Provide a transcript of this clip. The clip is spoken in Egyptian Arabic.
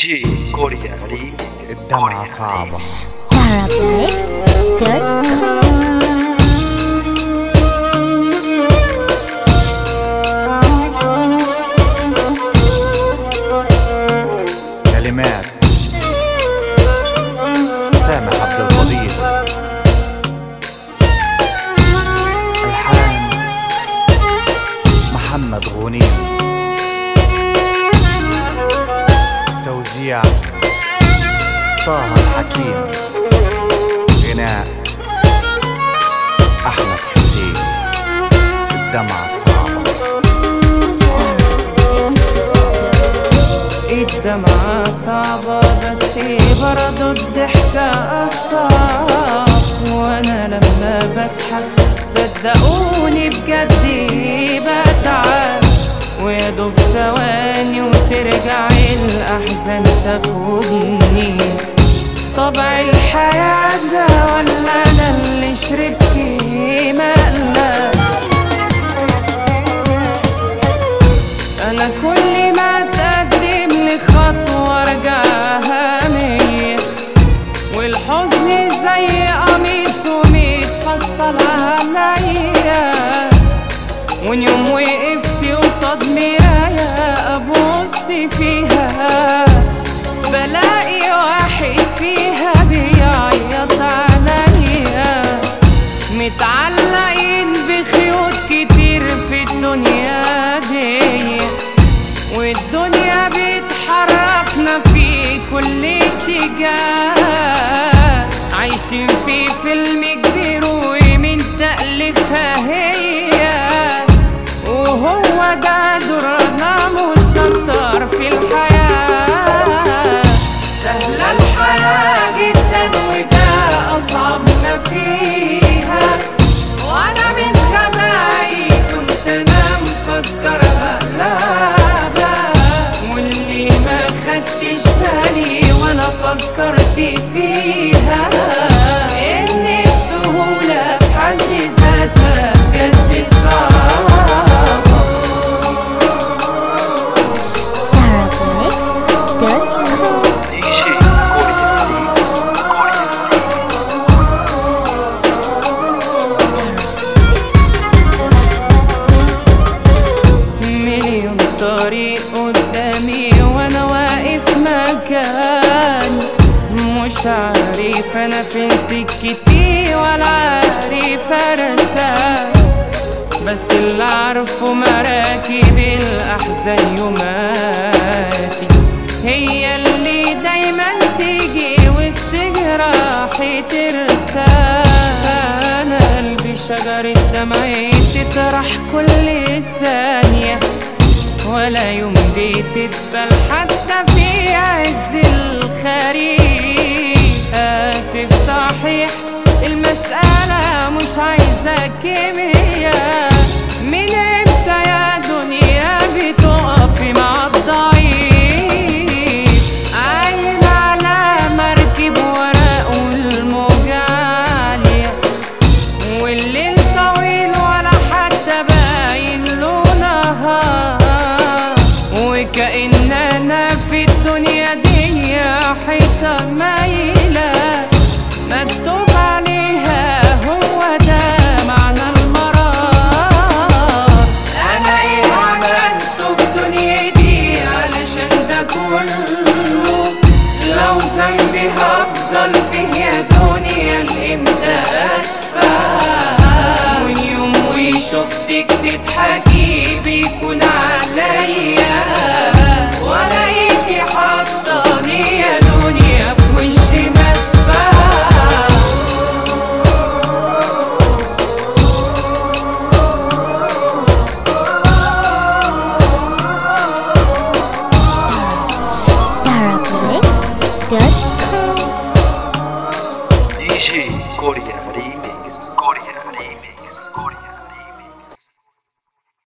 جي كوريا ريميكس الدمعة صعبة Arabnext.com كلمات سامح عبد الفضيل الحان محمد غنيم توزيع طه الحكيم غناء احمد حسين الدمعة الصعبة الدمعة صعبة بس برضو الضحكة أصعب وأنا لما بضحك صدقوني بجد بتعب ويا دوب ثواني وترجع الأحزان تاخدني طبع الحياة ده ولا أنا اللي شربت مقلب انا كل ما تقدم لي خطوه ارجعها مية والحزن زي قميص ومتفصل عليا وان يوم وقفت قصاد مراية ابص فيها بلاقي واحد فيها بيعيط عليا متعلقين بخيوط كتير في الدنيا دي والدنيا بتحركنا في كل اتجاه عايشين في فيلم كبير ومن تأليفها هي وهو ده دورنا مسطر في الحياة سهلة الحياة جدا وده أصعب ما فيها وأنا من غبائي كنت أنا مفكرها لعبة واللي ما خدتش بالي وأنا فكرت فيها إن السهولة في حد ذاتها بجد صعبة Arabnext.com دي جي كوريا ريميكس كوريا مليون طريق قدامي وانا واقف مكاني مش عارف انا فين سكتي ولا عارف ارسى بس اللي عارفه مراكب الاحزان يوماتي هي اللي دايما تيجي وسط جراحي ترسى انا قلبي شجرة دمعي تطرح كل ثانية ولا يوم بتدبل حتى في عز الخريف آسف صحيح المسألة مش عايزة كيمياء من امتى يا دنيا بتقفي مع الضعيف عايم على مركب ورق والموج عالية والليل طويل ولا حتى باين له نهار وكأن انا في الدنيا دي حيطة مايلة مكتوب عليها هو ده معنى المرار انا ايه عملته في دنيتي علشان ده كله لو ذنبي هفضل فيه يا دنيا الامتى ادفع وان يوم وشفتك تضحكي بيكون عليا ولا